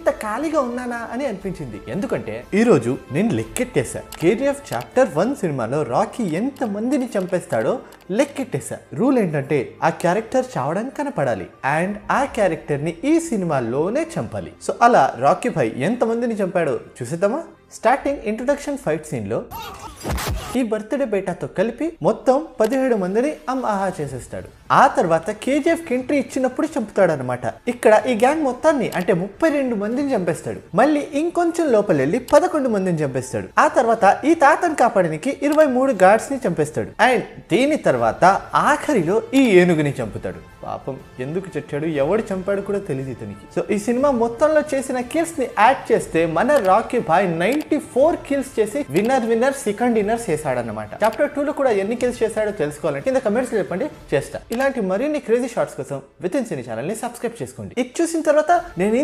ఇంత ఖాళీగా ఉన్నానా అని అనిపించింది ఎందుకంటే ఈ రోజు నేను లెక్కెట్టేశా కేజీఎఫ్ చాప్టర్ వన్ సినిమాలో రాకీ ఎంత మందిని చంపేస్తాడో లెక్కెట్టేశా రూల్ ఏంటంటే ఆ క్యారెక్టర్ చావడానికి కనపడాలి అండ్ ఆ క్యారెక్టర్ ని ఈ సినిమాలోనే చంపాలి సో అలా రాకీ భాయ్ ఎంత మందిని చంపాడో చూసేద్దామా స్టార్టింగ్ ఇంట్రొడక్షన్ ఫైట్ సీన్ లో ఈ బర్త్డే బేటాతో కలిపి మొత్తం పదిహేడు మందిని ఆహా చేసేస్తాడు ఆ తర్వాత కేజీఎఫ్ ఎంట్రీ ఇచ్చినప్పుడు చంపుతాడు అనమాట ఇక్కడ ఈ గ్యాంగ్ మొత్తాన్ని అంటే ముప్పై రెండు మందిని చంపేస్తాడు మళ్ళీ ఇంకొంచెం లోపల వెళ్ళి పదకొండు మందిని చంపేస్తాడు ఆ తర్వాత ఈ తాతను కాపాడడానికి ఇరవై మూడు గార్డ్స్ ని చంపేస్తాడు అండ్ దీని తర్వాత ఆఖరిలో ఈ ఏనుగుని చంపుతాడు పాపం ఎందుకు చచ్చాడు ఎవడు చంపాడు కూడా తెలియదు ఇతనికి సో ఈ సినిమా మొత్తంలో చేసిన కిల్స్ ని యాడ్ చేస్తే మన Rocky Bhai ninety four kills చేసి విన్నర్ విన్నర్ సెకండ్ ఇన్నర్ చేశాడన్నమాట చాప్టర్ టూ లో కూడా ఎన్ని కిల్స్ చేశాడో తెలుసుకోవాలంటే కింద కమెంట్స్ చెప్పండి చేస్తా ఇలాంటి మరిన్ని క్రేజీ షార్ట్స్ కోసం విత్ ఇన్ సినీ ఛానల్ ని సబ్స్క్రైబ్ చేసుకోండి ఇది చూసిన తర్వాత నేను